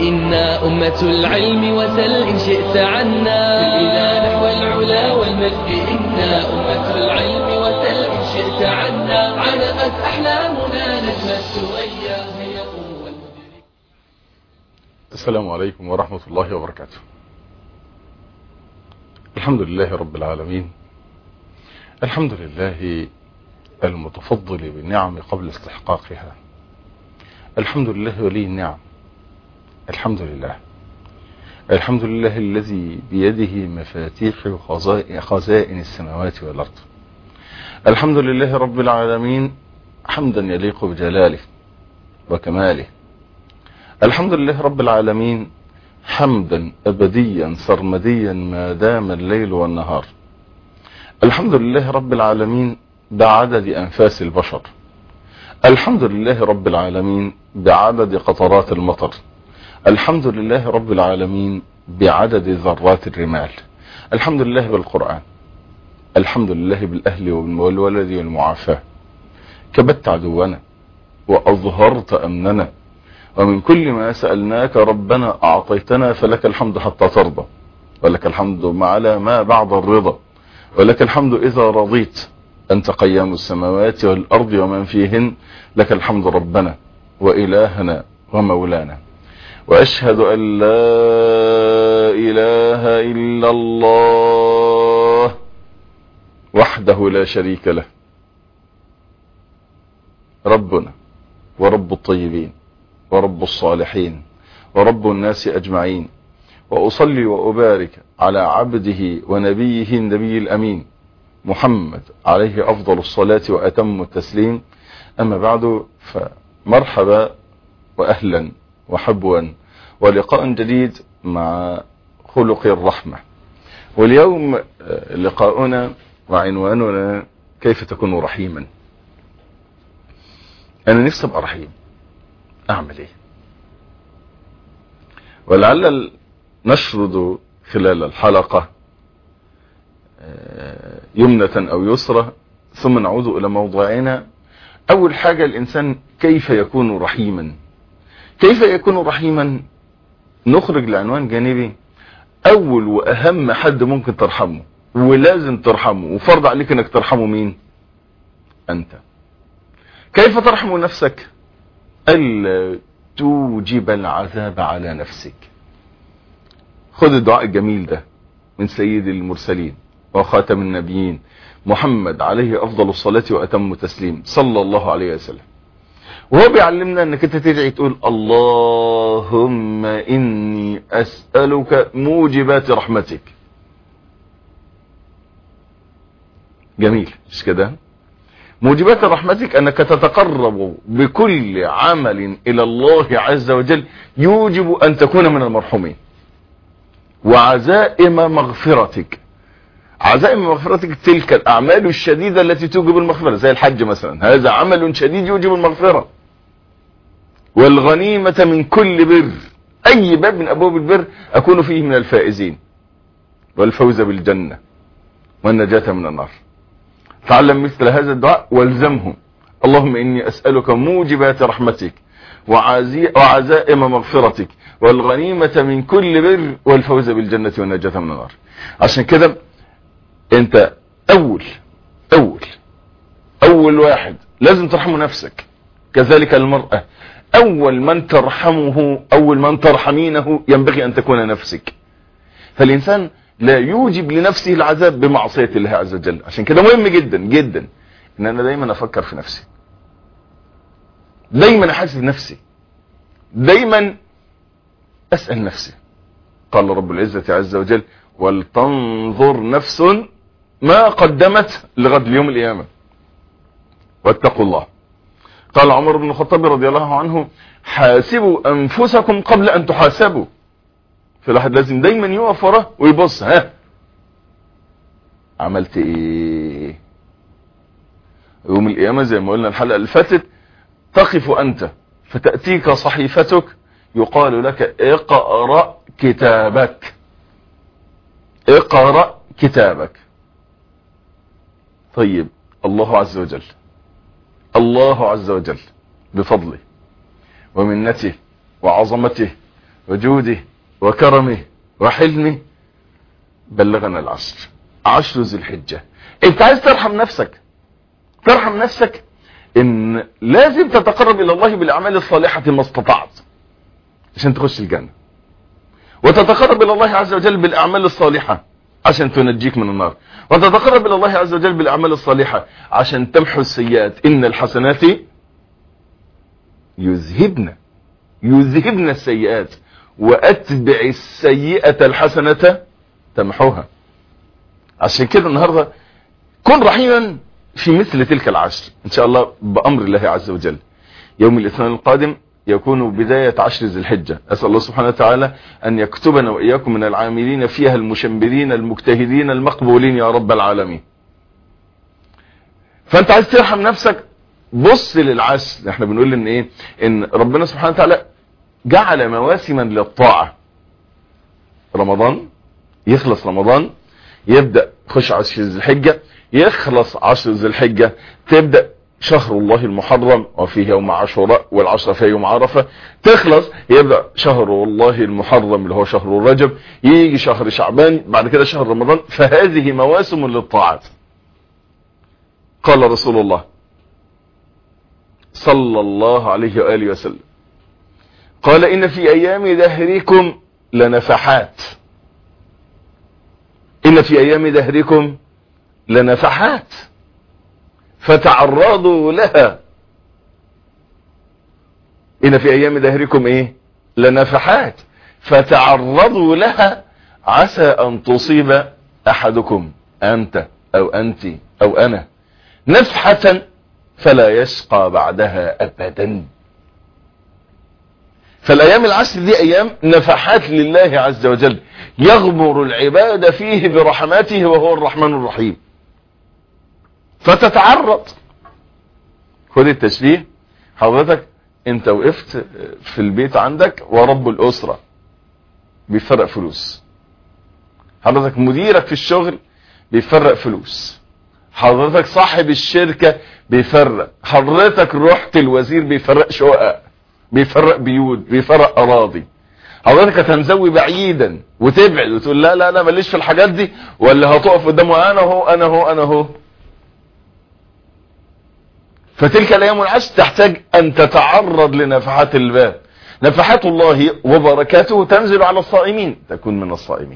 إنا أمة العلم وسل إن شئت عنا إلى نحو العلا والمجد إنا أمة العلم وسل إن شئت عنا علقت أحلامنا نجم الثريا هي قوة المدرك السلام عليكم ورحمة الله وبركاته الحمد لله رب العالمين الحمد لله المتفضل بالنعم قبل استحقاقها الحمد لله ولي النعم الحمد لله الحمد لله الذي بيده مفاتيح خزائن السماوات والأرض الحمد لله رب العالمين حمدا يليق بجلاله وكماله الحمد لله رب العالمين حمدا أبديا سرمديا ما دام الليل والنهار الحمد لله رب العالمين بعدد أنفاس البشر الحمد لله رب العالمين بعدد قطرات المطر الحمد لله رب العالمين بعدد ذرات الرمال الحمد لله بالقرآن الحمد لله بالأهل والولد والمعافاة كبت عدونا وأظهرت أمننا ومن كل ما سألناك ربنا أعطيتنا فلك الحمد حتى ترضى ولك الحمد على ما بعد الرضا ولك الحمد إذا رضيت أنت قيام السماوات والأرض ومن فيهن لك الحمد ربنا وإلهنا ومولانا وأشهد أن لا إله إلا الله وحده لا شريك له ربنا ورب الطيبين ورب الصالحين ورب الناس أجمعين وأصلي وأبارك على عبده ونبيه النبي الأمين محمد عليه أفضل الصلاة وأتم التسليم أما بعد فمرحبا وأهلا وحبوا ولقاء جديد مع خلق الرحمة واليوم لقاؤنا وعنواننا كيف تكون رحيما أنا نفسي أبقى رحيم أعمل إيه ولعل نشرد خلال الحلقة يمنة أو يسرى ثم نعود إلى موضوعنا أول حاجة الإنسان كيف يكون رحيما كيف يكون رحيما نخرج لعنوان جانبي أول وأهم حد ممكن ترحمه ولازم ترحمه وفرض عليك أنك ترحمه مين أنت كيف ترحم نفسك ألا توجب العذاب على نفسك خذ الدعاء الجميل ده من سيد المرسلين وخاتم النبيين محمد عليه أفضل الصلاة وأتم تسليم صلى الله عليه وسلم وهو بيعلمنا انك انت تدعي تقول اللهم اني اسألك موجبات رحمتك جميل مش كده موجبات رحمتك انك تتقرب بكل عمل الى الله عز وجل يوجب ان تكون من المرحومين وعزائم مغفرتك عزائم مغفرتك تلك الاعمال الشديدة التي توجب المغفرة زي الحج مثلا هذا عمل شديد يوجب المغفرة والغنيمة من كل بر اي باب من ابواب البر اكون فيه من الفائزين والفوز بالجنة والنجاة من النار تعلم مثل هذا الدعاء والزمه اللهم اني اسألك موجبات رحمتك وعزائم مغفرتك والغنيمة من كل بر والفوز بالجنة والنجاة من النار عشان كده انت اول اول اول واحد لازم ترحمه نفسك كذلك المرأة اول من ترحمه اول من ترحمينه ينبغي ان تكون نفسك فالانسان لا يوجب لنفسه العذاب بمعصية الله عز وجل عشان كده مهم جدا جدا ان انا دايما افكر في نفسي دايما احاسب نفسي دايما اسأل نفسي قال رب العزة عز وجل ولتنظر نفس ما قدمت لغد اليوم القيامة واتقوا الله قال عمر بن الخطاب رضي الله عنه حاسبوا انفسكم قبل ان تحاسبوا فالواحد لازم دايما يقف وراه ويبص ها عملت ايه يوم القيامة زي ما قلنا الحلقة اللي فاتت تقف انت فتأتيك صحيفتك يقال لك اقرأ كتابك اقرأ كتابك طيب الله عز وجل الله عز وجل بفضله ومنته وعظمته وجوده وكرمه وحلمه بلغنا العشر عشر ذي الحجة انت عايز ترحم نفسك ترحم نفسك ان لازم تتقرب الى الله بالاعمال الصالحة ما استطعت عشان تخش الجنة وتتقرب الى الله عز وجل بالاعمال الصالحة عشان تنجيك من النار وتتقرب الى الله عز وجل بالاعمال الصالحة عشان تمحو السيئات ان الحسنات يذهبن يذهبن السيئات واتبع السيئة الحسنة تمحوها عشان كده النهاردة كن رحيما في مثل تلك العشر ان شاء الله بامر الله عز وجل يوم الاثنين القادم يكون بداية عشر ذي الحجة أسأل الله سبحانه وتعالى أن يكتبنا وإياكم من العاملين فيها المشمرين المجتهدين المقبولين يا رب العالمين فأنت عايز ترحم نفسك بص للعشر احنا بنقول ان ايه ان ربنا سبحانه وتعالى جعل مواسما للطاعة رمضان يخلص رمضان يبدأ خش عشر ذي الحجة يخلص عشر ذي الحجة تبدأ شهر الله المحرم وفيه يوم عاشوراء والعشرة فيه يوم عرفة تخلص يبدأ شهر الله المحرم اللي هو شهر رجب يجي شهر شعبان بعد كده شهر رمضان فهذه مواسم للطاعات قال رسول الله صلى الله عليه وآله وسلم قال إن في أيام دهركم لنفحات إن في أيام دهركم لنفحات فتعرضوا لها إن في أيام دهركم إيه لنفحات فتعرضوا لها عسى أن تصيب أحدكم أنت أو أنت أو أنا نفحة فلا يشقى بعدها أبدا فالأيام العشر دي أيام نفحات لله عز وجل يغمر العباد فيه برحماته وهو الرحمن الرحيم فتتعرض خد التشبيه حضرتك انت وقفت في البيت عندك ورب الاسرة بيفرق فلوس حضرتك مديرك في الشغل بيفرق فلوس حضرتك صاحب الشركة بيفرق حضرتك رحت الوزير بيفرق شقق بيفرق بيوت بيفرق اراضي حضرتك هتنزوي بعيدا وتبعد وتقول لا لا لا ماليش في الحاجات دي ولا هتقف قدامه انا هو انا هو انا هو فتلك الايام العشر تحتاج ان تتعرض لنفحات الباب نفحات الله وبركاته تنزل على الصائمين تكون من الصائمين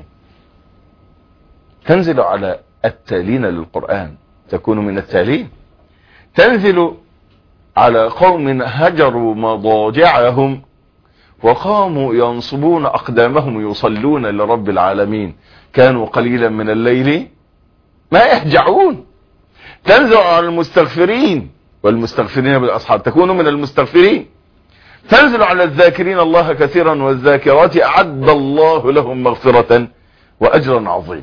تنزل على التالين للقرآن تكون من التالين تنزل على قوم هجروا مضاجعهم وقاموا ينصبون أقدامهم يصلون لرب العالمين كانوا قليلا من الليل ما يهجعون تنزل على المستغفرين والمستغفرين بالأصحاب تكونوا من المستغفرين تنزل على الذاكرين الله كثيرا والذاكرات أعد الله لهم مغفرة وأجرا عظيما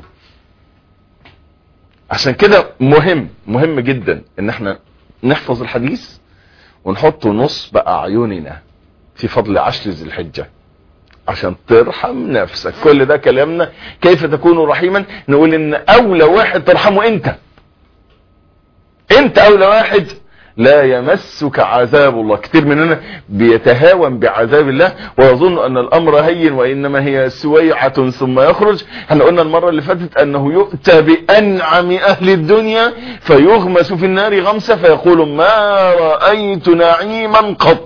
عشان كده مهم مهم جدا ان احنا نحفظ الحديث ونحطه نصب اعيننا في فضل عشر ذي الحجة عشان ترحم نفسك كل ده كلامنا كيف تكون رحيما نقول ان اولى واحد ترحمه انت انت اولى واحد لا يمسك عذاب الله كتير مننا بيتهاون بعذاب الله ويظن ان الامر هين وانما هي سويعة ثم يخرج احنا قلنا المرة اللي فاتت انه يؤتى بانعم اهل الدنيا فيغمس في النار غمسة فيقول ما رأيت نعيما قط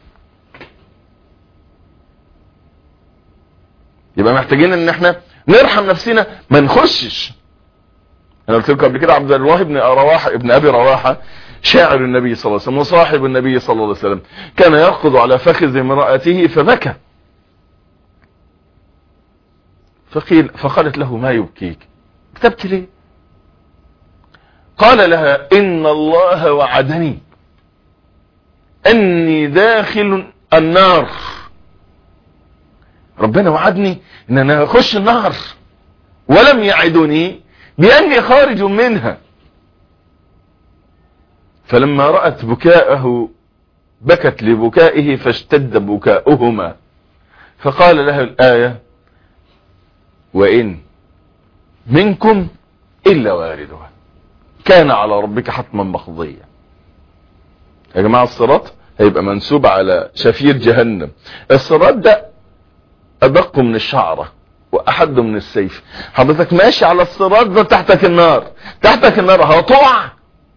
يبقى محتاجين ان احنا نرحم نفسنا ما نخشش انا قلت لكم قبل كده عبد الله بن رواحه ابن ابي رواحه شاعر النبي صلى الله عليه وسلم وصاحب النبي صلى الله عليه وسلم كان يركض على فخذ امرأته فبكى فقيل فقالت له ما يبكيك كتبت ليه قال لها ان الله وعدني اني داخل النار ربنا وعدني ان انا اخش النار ولم يعدني باني خارج منها فلما رأت بكاءه بكت لبكائه فاشتد بكاؤهما فقال لها الآية وإن منكم إلا واردها كان على ربك حتما مقضيا يا جماعة الصراط هيبقى منسوب على شفير جهنم الصراط ده ادق من الشعرة واحد من السيف حضرتك ماشي على الصراط ده تحتك النار تحتك النار هتقع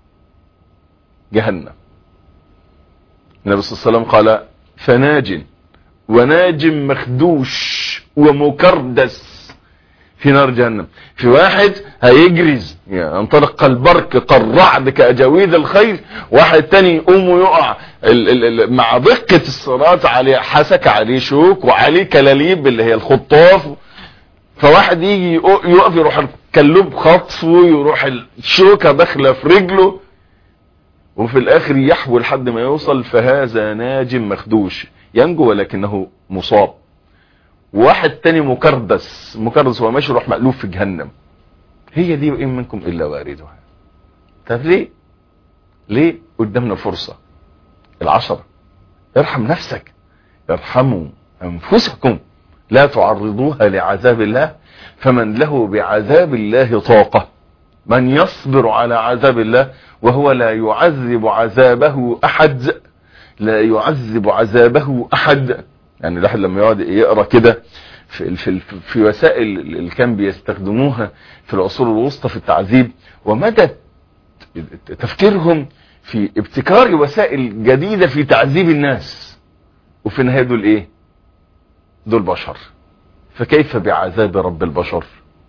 جهنم النبي صلى الله عليه وسلم قال فناج وناج مخدوش ومكردس في نار جهنم في واحد هيجرز ينطلق كالبرق كالرعد كأجاويد الخير واحد تاني يقوم ويقع ال ال ال مع دقة الصراط عليه حسك عليه شوك وعليه كلاليب اللي هي الخطاف فواحد يجي يقف يروح الكلوب خطفه يروح الشوكة داخلة في رجله وفي الاخر يحوي لحد ما يوصل فهذا ناج مخدوش ينجو ولكنه مصاب واحد تاني مكردس مكردس هو ماشي يروح مقلوب في جهنم هي دي وإن منكم إلا واردها طب ليه ليه قدامنا فرصة العشرة ارحم نفسك ارحموا أنفسكم لا تعرضوها لعذاب الله فمن له بعذاب الله طاقة من يصبر على عذاب الله وهو لا يعذب عذابه أحد لا يعذب عذابه أحد يعني الواحد لما يقعد يقرا كده في, في, في وسائل اللي كان بيستخدموها في العصور الوسطى في التعذيب ومدى تفكيرهم في ابتكار وسائل جديدة في تعذيب الناس وفي النهاية دول ايه دول بشر فكيف بعذاب رب البشر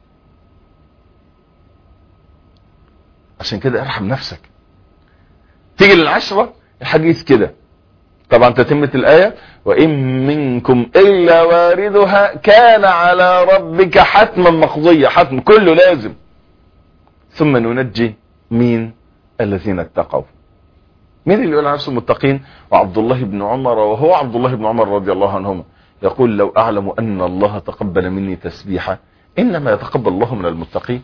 عشان كده ارحم نفسك تيجي للعشرة الحديث كده طبعا تتمة الآية وإن منكم إلا واردها كان على ربك حتما مقضية حتم كله لازم ثم ننجي مين الذين اتقوا مين اللي يقول على نفسه متقين وعبد الله بن عمر وهو عبد الله بن عمر رضي الله عنهما يقول لو أعلم أن الله تقبل مني تسبيحة إنما يتقبل الله من المتقين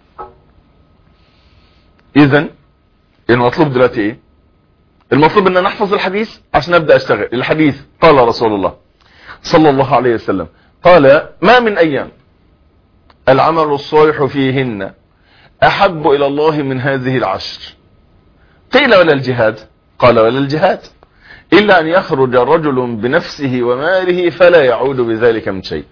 إذن المطلوب دلوقتي إيه المطلوب ان نحفظ الحديث عشان ابدا اشتغل الحديث قال رسول الله صلى الله عليه وسلم قال ما من ايام العمل الصالح فيهن احب الى الله من هذه العشر قيل ولا الجهاد قال ولا الجهاد الا ان يخرج رجل بنفسه وماله فلا يعود بذلك من شيء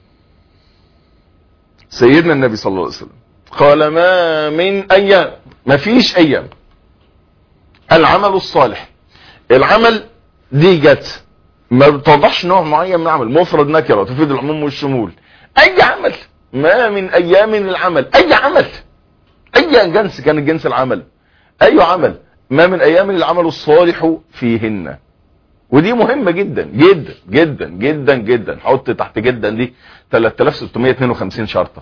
سيدنا النبي صلى الله عليه وسلم قال ما من ايام ما فيش ايام العمل الصالح العمل دي جت ما بتوضحش نوع معين من العمل مفرد نكره تفيد العموم والشمول اي عمل ما من ايام العمل اي عمل اي جنس كان جنس العمل اي عمل ما من ايام العمل الصالح فيهن ودي مهمة جدا جدا جدا جدا جدا حط تحت جدا دي 3652 شرطة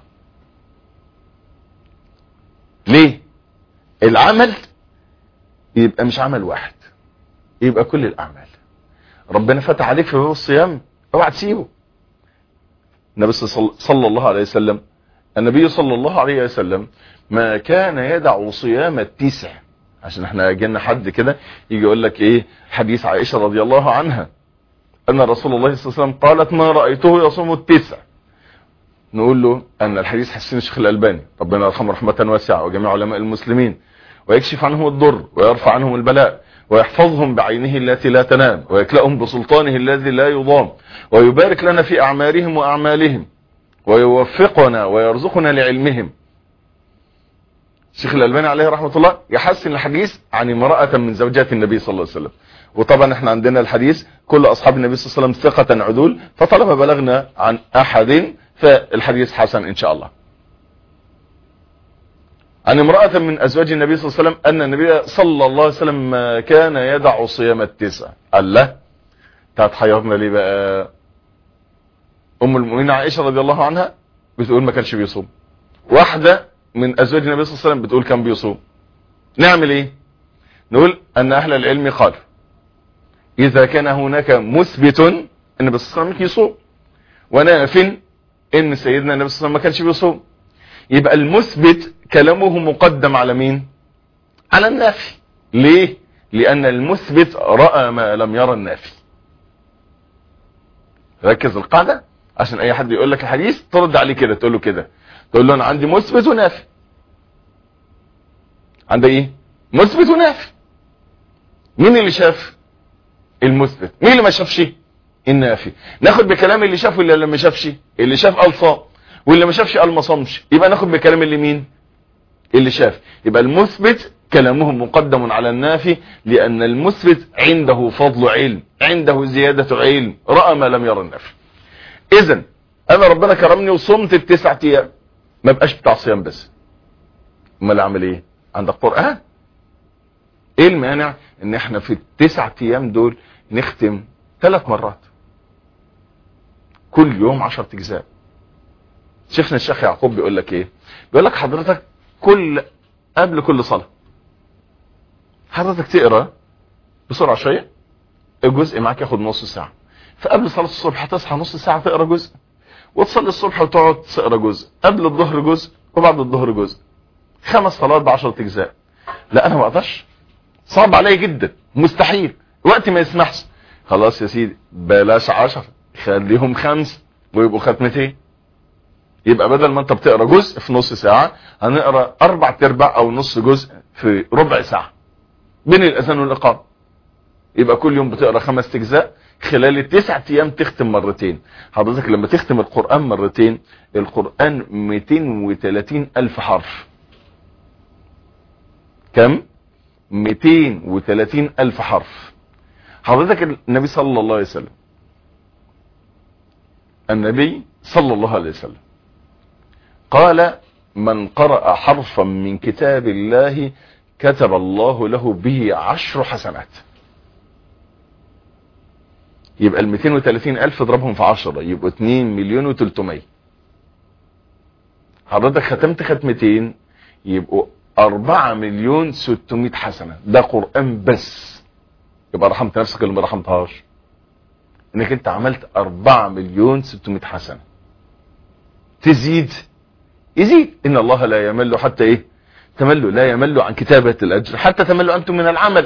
ليه العمل يبقى مش عمل واحد يبقى كل الاعمال ربنا فتح عليك في باب الصيام اوعى تسيبه النبي صلى الله عليه وسلم النبي صلى الله عليه وسلم ما كان يدع صيام التسع عشان احنا جينا حد كده يجي يقول لك ايه حديث عائشة رضي الله عنها ان رسول الله صلى الله عليه وسلم قالت ما رأيته يصوم التسع نقول له ان الحديث حسين الشيخ الالباني ربنا يرحمه رحمة واسعة وجميع علماء المسلمين ويكشف عنهم الضر ويرفع عنهم البلاء ويحفظهم بعينه التي لا تنام ويكلأهم بسلطانه الذي لا يضام ويبارك لنا في أعمارهم وأعمالهم ويوفقنا ويرزقنا لعلمهم الشيخ الألباني عليه رحمة الله يحسن الحديث عن امرأة من زوجات النبي صلى الله عليه وسلم وطبعا احنا عندنا الحديث كل أصحاب النبي صلى الله عليه وسلم ثقة عدول فطالما بلغنا عن أحد فالحديث حسن إن شاء الله عن امرأة من أزواج النبي صلى الله عليه وسلم أن النبي صلى الله عليه وسلم ما كان يدع صيام التسع قال له هتحيرنا ليه بقى أم المؤمنين عائشة رضي الله عنها بتقول ما كانش بيصوم واحدة من أزواج النبي صلى الله عليه وسلم بتقول كان بيصوم نعمل ايه نقول أن أهل العلم قالوا إذا كان هناك مثبت أن النبي صلى الله عليه وسلم يصوم وناف أن سيدنا النبي صلى الله عليه وسلم ما كانش بيصوم يبقى المثبت كلامه مقدم على مين على النافي ليه لان المثبت رأى ما لم يرى النافي ركز القاعدة عشان اي حد يقول لك الحديث ترد عليه كده تقول له كده تقول له انا عندي مثبت ونافي عندي ايه مثبت ونافي مين اللي شاف المثبت مين اللي ما شافش النافي ناخد بكلام اللي شاف ولا اللي ما شافش اللي شاف قال صام واللي ما شافش قال ما صامش يبقى ناخد بكلام اللي مين اللي شاف يبقى المثبت كلامه مقدم على النافي لأن المثبت عنده فضل علم عنده زيادة علم رأى ما لم يرى النافي إذا أنا ربنا كرمني وصمت التسعة أيام ما بقاش بتاع صيام بس امال اعمل ايه عندك قرآن ايه المانع ان احنا في التسعة ايام دول نختم ثلاث مرات كل يوم عشر اجزاء شيخنا الشيخ يعقوب بيقول لك ايه بيقول لك حضرتك كل قبل كل صلاة حضرتك تقرا بسرعة شوية الجزء معاك ياخد نص ساعة فقبل صلاة الصبح هتصحى نص ساعة تقرا جزء وتصلي الصبح وتقعد تقرا جزء قبل الظهر جزء وبعد الظهر جزء خمس صلوات بعشرة اجزاء لا انا ما اقدرش صعب عليا جدا مستحيل وقتي ما يسمحش خلاص يا سيدي بلاش عشر خليهم خمس ويبقوا ختمتين يبقى بدل ما انت بتقرا جزء في نص ساعة هنقرا اربع تربع او نص جزء في ربع ساعة بين الاذان والاقامة يبقى كل يوم بتقرا خمس اجزاء خلال التسعة ايام تختم مرتين حضرتك لما تختم القرآن مرتين القرآن 230 الف حرف كم 230 الف حرف حضرتك النبي صلى الله عليه وسلم النبي صلى الله عليه وسلم قال من قرأ حرفا من كتاب الله كتب الله له به عشر حسنات يبقى ال 230 الف اضربهم في 10 يبقوا 2 مليون و300 حضرتك ختمت ختمتين يبقوا 4 مليون 600 حسنة ده قرآن بس يبقى رحمت نفسك اللي ما رحمتهاش انك انت عملت 4 مليون 600 حسنة تزيد يزيد ان الله لا يمل حتى ايه تملوا لا يملوا عن كتابة الاجر حتى تملوا انتم من العمل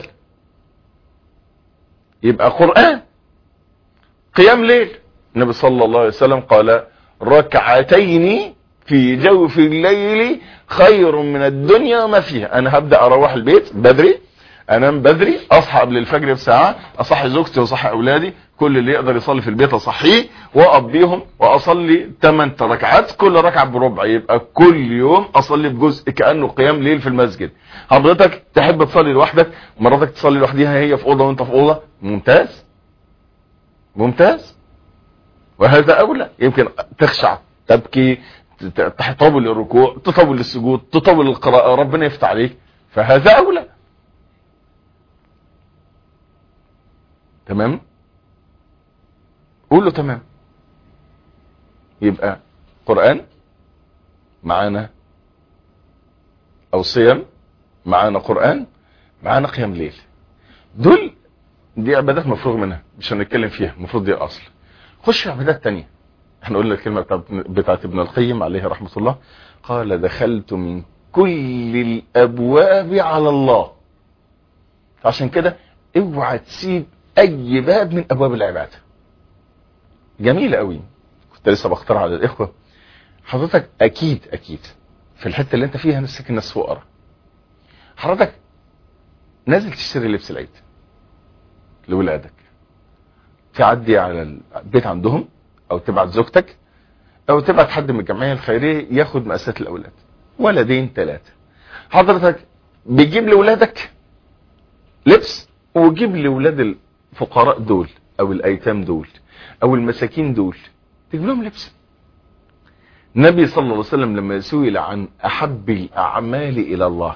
يبقى قرآن قيام ليل النبي صلى الله عليه وسلم قال ركعتين في جوف الليل خير من الدنيا وما فيها انا هبدأ اروح البيت بدري انام بدري اصحى قبل الفجر بساعة اصحي زوجتي واصحي اولادي كل اللي يقدر يصلي في البيت اصحيه واقضيهم واصلي 8 ركعات كل ركعة بربع يبقى كل يوم اصلي بجزء كانه قيام ليل في المسجد حضرتك تحب تصلي لوحدك مراتك تصلي لوحدها هي في اوضه وانت في اوضه ممتاز ممتاز وهذا اولى يمكن تخشع تبكي تطول الركوع تطول السجود تطول القراءة ربنا يفتح عليك فهذا اولى تمام قول له تمام يبقى قرآن معانا او صيام معانا قرآن معانا قيام ليل دول دي عبادات مفروغ منها مش هنتكلم فيها المفروض دي الاصل خش في عبادات تانية احنا قلنا الكلمة بتاعت, بتاعت ابن القيم عليه رحمة الله قال دخلت من كل الابواب على الله عشان كده اوعى تسيب اي باب من ابواب العبادة جميلة قوي كنت لسه بختار على الاخوة حضرتك اكيد اكيد في الحتة اللي انت فيها نفسك الناس فقراء حضرتك نازل تشتري لبس العيد لولادك تعدي على البيت عندهم او تبعت زوجتك او تبعت حد من الجمعية الخيرية ياخد مقاسات الاولاد ولدين ثلاثة حضرتك بيجيب لولادك لبس وجيب لولاد الفقراء دول او الايتام دول او المساكين دول تجيب لهم لبس النبي صلى الله عليه وسلم لما سئل عن احب الاعمال الى الله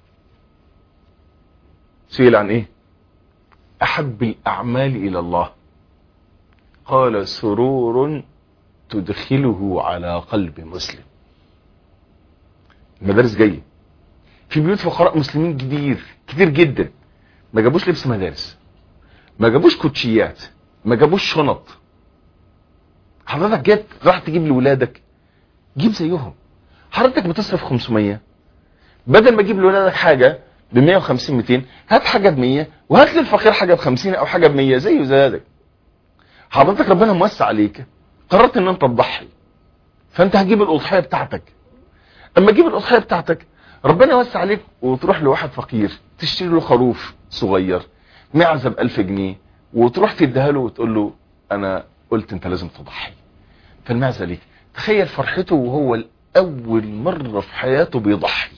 سئل عن ايه احب الاعمال الى الله قال سرور تدخله على قلب مسلم المدارس جايه في بيوت فقراء مسلمين كتير كتير جدا ما جابوش لبس مدارس ما جابوش كوتشيات ما جابوش شنط حضرتك جيت راح تجيب لولادك جيب زيهم حضرتك بتصرف 500 بدل ما تجيب لولادك حاجه ب 150 200 هات حاجه ب 100 وهات للفقير حاجه ب 50 او حاجه ب 100 زيه زيادك حضرتك ربنا موسع عليك قررت ان انت تضحي فانت هتجيب الاضحيه بتاعتك اما تجيب الاضحيه بتاعتك ربنا يوسع عليك وتروح لواحد فقير تشتري له خروف صغير معزه ب 1000 جنيه وتروح تديها له وتقول له انا قلت انت لازم تضحي فالمعزة ليه تخيل فرحته وهو الاول مرة في حياته بيضحي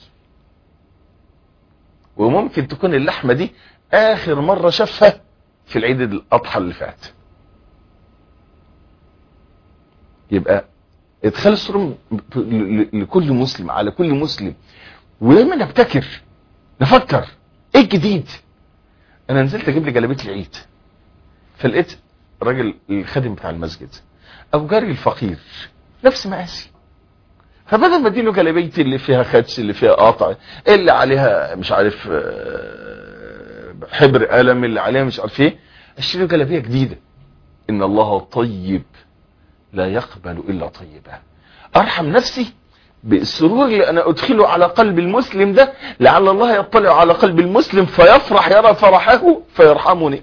وممكن تكون اللحمة دي اخر مرة شافها في العيد الاضحى اللي فات يبقى ادخال السرور لكل مسلم على كل مسلم ودايما نبتكر نفكر ايه الجديد انا نزلت اجيب لي جلابيه العيد فلقيت راجل الخادم بتاع المسجد ابو جاري الفقير نفس مقاسي فبدل ما اديله جلابيتي اللي فيها خدش اللي فيها قاطع اللي عليها مش عارف حبر قلم اللي عليها مش عارف ايه اشتري له جلابيه جديده ان الله طيب لا يقبل الا طيبا ارحم نفسي بالسرور اللي انا ادخله على قلب المسلم ده لعل الله يطلع على قلب المسلم فيفرح يرى فرحه فيرحمني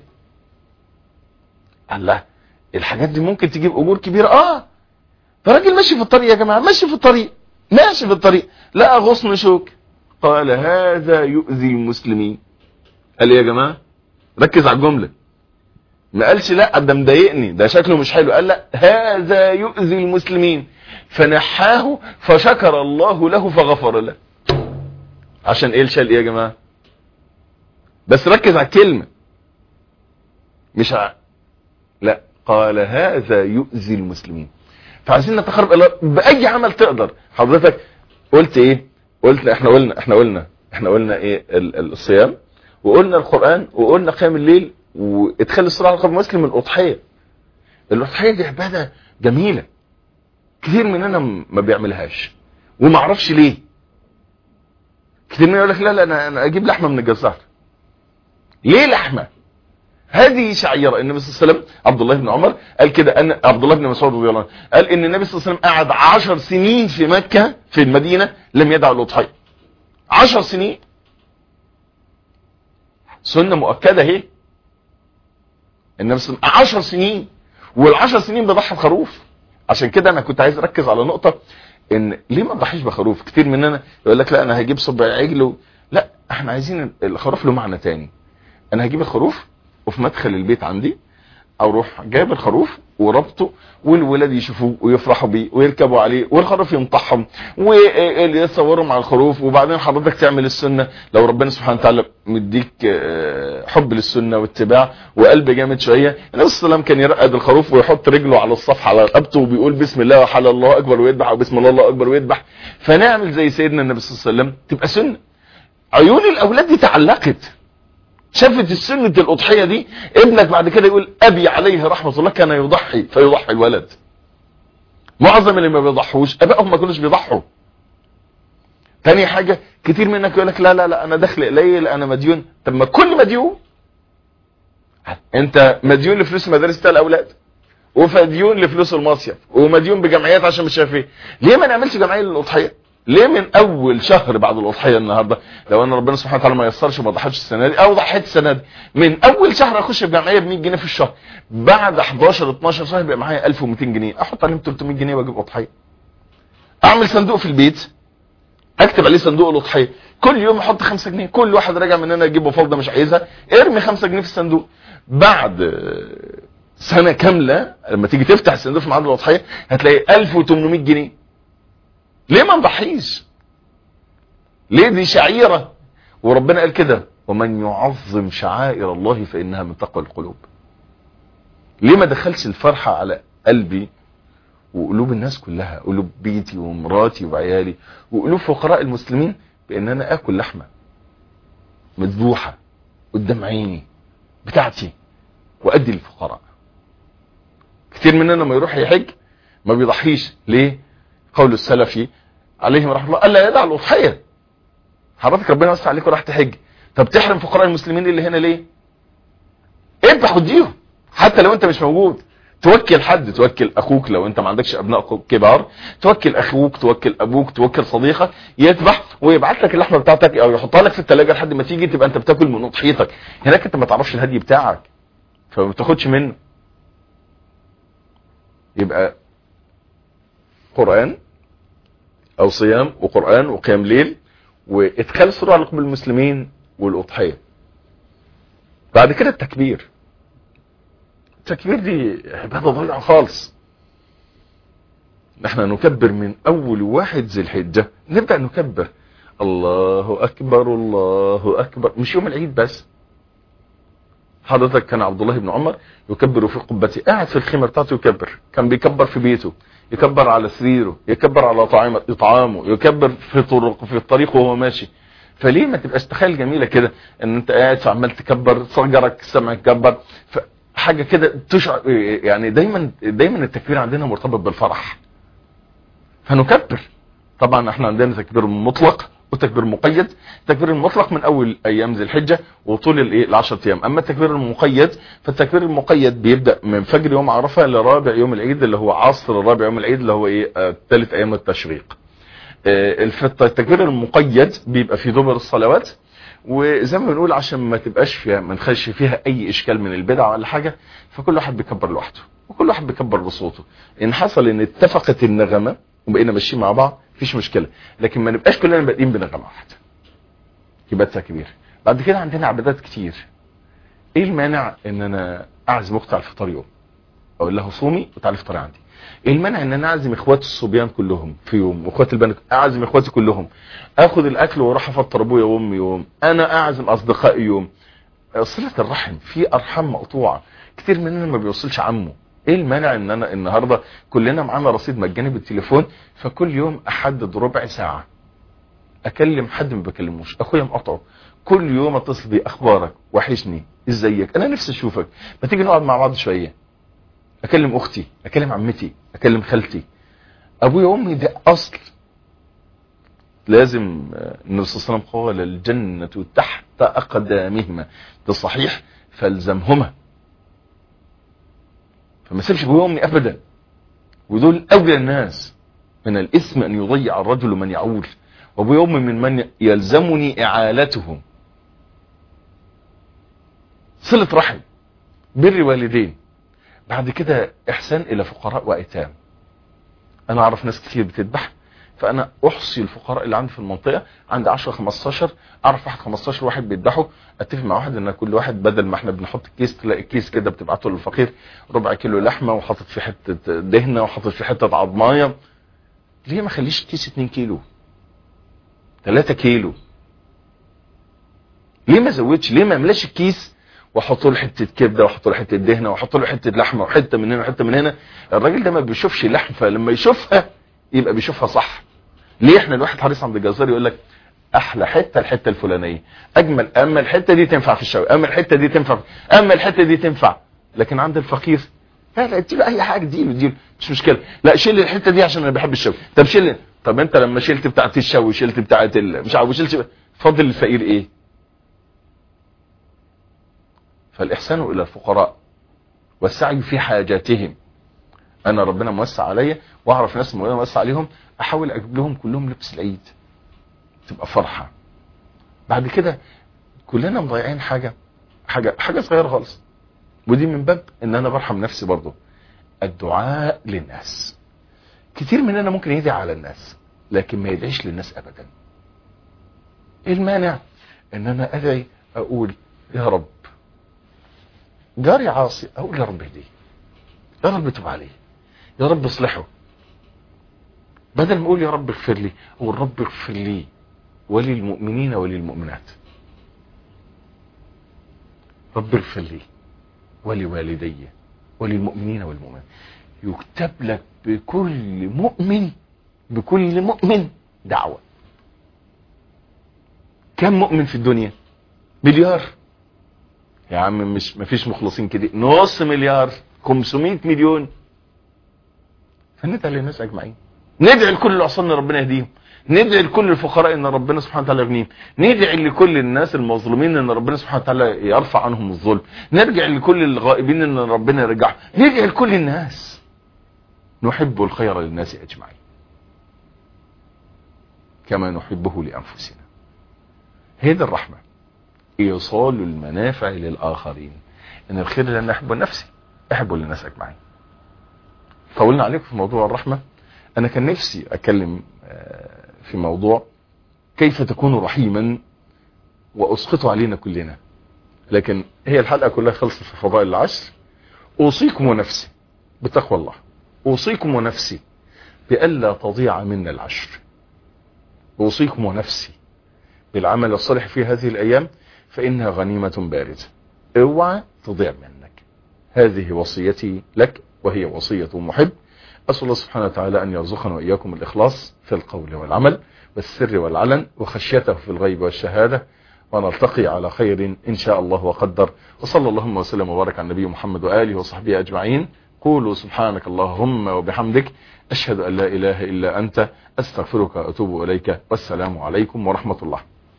الله الحاجات دي ممكن تجيب اجور كبيره اه ده راجل ماشي في الطريق يا جماعه ماشي في الطريق ماشي في الطريق لقى غصن شوك قال هذا يؤذي المسلمين قال ايه يا جماعه ركز على الجمله ما قالش لا ده مضايقني ده شكله مش حلو قال لا هذا يؤذي المسلمين فنحاه فشكر الله له فغفر له عشان ايه الشال ايه يا جماعه بس ركز على الكلمه مش ع... لا قال هذا يؤذي المسلمين فعايزين نتقرب الى باي عمل تقدر حضرتك قلت ايه قلت احنا قلنا احنا قلنا احنا قلنا ايه الصيام وقلنا القران وقلنا قيام الليل وادخال الصلاه على قلب المسلم الاضحيه الاضحيه دي عباده جميله كتير مننا ما بيعملهاش وما اعرفش ليه كتير مننا يقول لك لا لا انا انا اجيب لحمه من الجزار ليه لحمه هذه شعيره النبي صلى الله عليه وسلم عبد الله بن عمر قال كده ان عبد الله بن مسعود رضي الله عنه قال ان النبي صلى الله عليه وسلم قعد 10 سنين في مكه في المدينه لم يدع الاضحيه 10 سنين سنه مؤكده اهي النبي صلى الله عليه وسلم 10 سنين وال10 سنين بضحى بخروف عشان كده انا كنت عايز اركز على نقطه ان ليه ما نضحيش بخروف كتير مننا يقول لك لا انا هجيب صبع عجل و... لا احنا عايزين الخروف له معنى تاني انا هجيب الخروف وفي مدخل البيت عندي اروح جايب الخروف وربطه والولاد يشوفوه ويفرحوا بيه ويركبوا عليه والخروف ينطحهم ويتصوروا مع الخروف وبعدين حضرتك تعمل السنه لو ربنا سبحانه وتعالى مديك حب للسنه واتباع وقلب جامد شويه النبي صلى الله عليه وسلم كان يرقد الخروف ويحط رجله على الصف على رقبته وبيقول بسم الله وحل الله اكبر ويذبح او بسم الله الله اكبر ويذبح فنعمل زي سيدنا النبي صلى الله عليه وسلم تبقى سنه عيون الاولاد دي تعلقت شافت السنة الأضحية دي ابنك بعد كده يقول أبي عليه رحمة الله كان يضحي فيضحي الولد معظم اللي ما بيضحوش أبائهم ما كانوش بيضحوا تاني حاجة كتير منك يقول لك لا لا لا أنا دخل قليل أنا مديون طب ما كل مديون أنت مديون لفلوس المدارس بتاع الأولاد ومديون لفلوس المصيف ومديون بجمعيات عشان مش عارف ايه ليه ما نعملش جمعيه للاضحيه ليه من اول شهر بعد الاضحيه النهارده لو ان ربنا سبحانه وتعالى ما يسرش وما ضحيتش السنه دي او ضحيت السنه دي من اول شهر اخش في جمعيه ب 100 جنيه في الشهر بعد 11 12 شهر يبقى معايا 1200 جنيه احط عليهم 300 جنيه واجيب اضحيه اعمل صندوق في البيت اكتب عليه صندوق الاضحيه كل يوم احط 5 جنيه كل واحد راجع مننا يجيب فضه مش عايزها ارمي 5 جنيه في الصندوق بعد سنه كامله لما تيجي تفتح الصندوق في ميعاد الاضحيه هتلاقي 1800 جنيه ليه ما نضحيش ليه دي شعيرة وربنا قال كده ومن يعظم شعائر الله فإنها من تقوى القلوب ليه ما دخلش الفرحة على قلبي وقلوب الناس كلها قلوب بيتي ومراتي وعيالي وقلوب فقراء المسلمين بان انا اكل لحمة مذبوحة قدام عيني بتاعتي وادي للفقراء كتير مننا لما يروح يحج ما بيضحيش ليه قول السلفي عليهم رحمه الله الا يدع الاضحيه حضرتك ربنا وسع عليك وراح تحج طب تحرم فقراء المسلمين اللي هنا ليه اذبح وديهم حتى لو انت مش موجود توكل حد توكل اخوك لو انت ما عندكش ابناء كبار توكل اخوك توكل ابوك توكل صديقك يذبح ويبعت لك اللحمه بتاعتك او يحطها لك في الثلاجه لحد ما تيجي تبقى انت بتاكل من اضحيتك هناك انت ما تعرفش الهدي بتاعك فما بتاخدش منه يبقى قرآن او صيام وقرآن وقيام ليل وادخال السرور على قلوب المسلمين والاضحية بعد كده التكبير التكبير دي عبادة ضيعة خالص نحن نكبر من اول واحد ذي الحجة نبدأ نكبر الله اكبر الله اكبر مش يوم العيد بس حضرتك كان عبد الله بن عمر يكبر في قبته قاعد في الخيمه بتاعته يكبر كان بيكبر في بيته يكبر على سريره يكبر على طعامه اطعامه يكبر في طرق في الطريق وهو ماشي فليه ما تبقاش تخيل جميله كده ان انت قاعد فعمال تكبر صجرك سمعك يكبر حاجه كده تشعر يعني دايما دايما التكبير عندنا مرتبط بالفرح فنكبر طبعا احنا عندنا تكبير مطلق وتكبير مقيد التكبير المطلق من اول ايام ذي الحجه وطول الايه ال10 ايام اما التكبير المقيد فالتكبير المقيد بيبدا من فجر يوم عرفه لرابع يوم العيد اللي هو عصر رابع يوم العيد اللي هو ايه ثالث ايام التشريق التكبير المقيد بيبقى في دبر الصلوات وزي ما بنقول عشان ما تبقاش فيها ما نخش فيها اي اشكال من البدع ولا حاجه فكل واحد بيكبر لوحده وكل واحد بيكبر بصوته ان حصل ان اتفقت النغمه وبقينا ماشيين مع بعض مفيش مشكله لكن ما نبقاش كلنا بادئين بنغمه واحده يبقى التكبير بعد كده عندنا عبادات كتير ايه المانع ان انا اعزم اختي على الفطار يوم اقول لها صومي وتعالي افطري عندي ايه المانع ان انا اعزم اخواتي الصبيان كلهم في يوم واخواتي البنات اعزم اخواتي كلهم اخد الاكل واروح افطر ابويا وامي يوم انا اعزم اصدقائي يوم صله الرحم في ارحام مقطوعه كتير مننا ما بيوصلش عمه ايه المانع ان انا النهارده كلنا معانا رصيد مجاني بالتليفون فكل يوم احدد ربع ساعه اكلم حد ما بكلموش اخويا مقاطعه كل يوم اتصل بيه اخبارك وحشني ازيك انا نفسي اشوفك ما تيجي نقعد مع بعض شويه اكلم اختي اكلم عمتي اكلم خالتي ابويا وامي ده اصل لازم النبي صلى الله عليه وسلم قال الجنه تحت اقدامهما ده صحيح فالزمهما فما سيبش ابويا وامي ابدا ودول اولى الناس من الاثم ان يضيع الرجل من يعول وابويا وامي من من يلزمني اعالتهم صله رحم بر والدين بعد كده احسان الى فقراء وايتام انا اعرف ناس كتير بتذبح فانا احصي الفقراء اللي عندي في المنطقه عندي 10 15 اعرف واحد 15 واحد بيذبحوا اتفق مع واحد ان كل واحد بدل ما احنا بنحط الكيس تلاقي الكيس كده بتبعته للفقير ربع كيلو لحمه وحاطط فيه حته دهنه وحاطط فيه حته عظمايه ليه ما خليش الكيس 2 كيلو 3 كيلو ليه ما زودش ليه ما املاش الكيس واحط له حته كبده واحط له حته دهنه واحط له حته لحمه وحته من هنا وحته من هنا الراجل ده ما بيشوفش اللحم فلما يشوفها يبقى بيشوفها صح ليه احنا الواحد حريص عند الجزار يقول لك احلى حته الحته الفلانيه اجمل اما الحته دي تنفع في الشوي اما الحته دي تنفع اما الحته دي تنفع لكن عند الفقير لا لا اديله اي حاجه اديله اديله مش مشكله لا شيل الحته دي عشان انا بحب الشوي طب شيل طب انت لما شلت بتاعه الشوي شلت بتاعه ال... مش عارف شلت فاضل الفقير ايه فالاحسان الى الفقراء والسعي في حاجاتهم انا ربنا موسع عليا واعرف ناس موسع عليهم احاول اجيب لهم كلهم لبس العيد تبقى فرحه بعد كده كلنا مضيعين حاجه حاجه حاجه صغيره خالص ودي من باب ان انا برحم نفسي برضه الدعاء للناس كتير مننا ممكن يدعي على الناس لكن ما يدعيش للناس ابدا ايه المانع ان انا ادعي اقول يا رب جاري عاصي اقول يا رب اهديه يا رب تب عليه يا رب اصلحه بدل ما اقول يا رب اغفر لي اقول رب اغفر لي وللمؤمنين وللمؤمنات رب اغفر لي ولوالدي وللمؤمنين والمؤمنات يكتب لك بكل مؤمن بكل مؤمن دعوة كم مؤمن في الدنيا مليار يا عم مش مفيش مخلصين كده نص مليار 500 مليون فندعي للناس اجمعين ندعي لكل العصاة ان ربنا يهديهم ندعي لكل الفقراء ان ربنا سبحانه وتعالى يغنيهم ندعي لكل الناس المظلومين ان ربنا سبحانه وتعالى يرفع عنهم الظلم نرجع لكل الغائبين ان ربنا يرجعهم ندعي لكل الناس نحب الخير للناس اجمعين كما نحبه لانفسنا هي دي الرحمه ايصال المنافع للاخرين ان الخير اللي انا احبه لنفسي احبه للناس اجمعين طولنا عليكم في موضوع الرحمه انا كان نفسي اتكلم في موضوع كيف تكون رحيما واسقطه علينا كلنا لكن هي الحلقه كلها خلصت في فضائل العشر أوصيكم ونفسي بتقوى الله أوصيكم ونفسي بألا تضيع منا العشر أوصيكم ونفسي بالعمل الصالح في هذه الأيام فإنها غنيمة باردة اوعى تضيع منك هذه وصيتي لك وهي وصية محب أسأل الله سبحانه وتعالى أن يرزقنا وإياكم الإخلاص في القول والعمل والسر والعلن وخشيته في الغيب والشهادة ونلتقي على خير إن شاء الله وقدر وصلى اللهم وسلم وبارك على النبي محمد وآله وصحبه أجمعين قولوا سبحانك اللهم وبحمدك أشهد أن لا إله إلا أنت أستغفرك وأتوب إليك والسلام عليكم ورحمة الله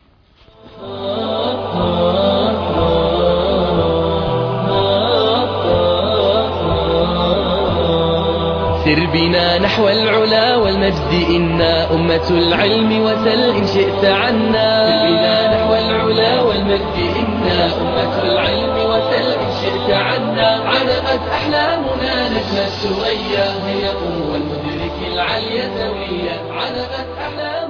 سر بنا نحو العلا والمجد إنا أمة العلم وسل إن شئت عنا سر بنا نحو العلا والمجد إنا أمة العلم وسل إن شئت عنا علقت أحلامنا نجم الثريا هي أم والمدرك العليا سويا علقت أحلامنا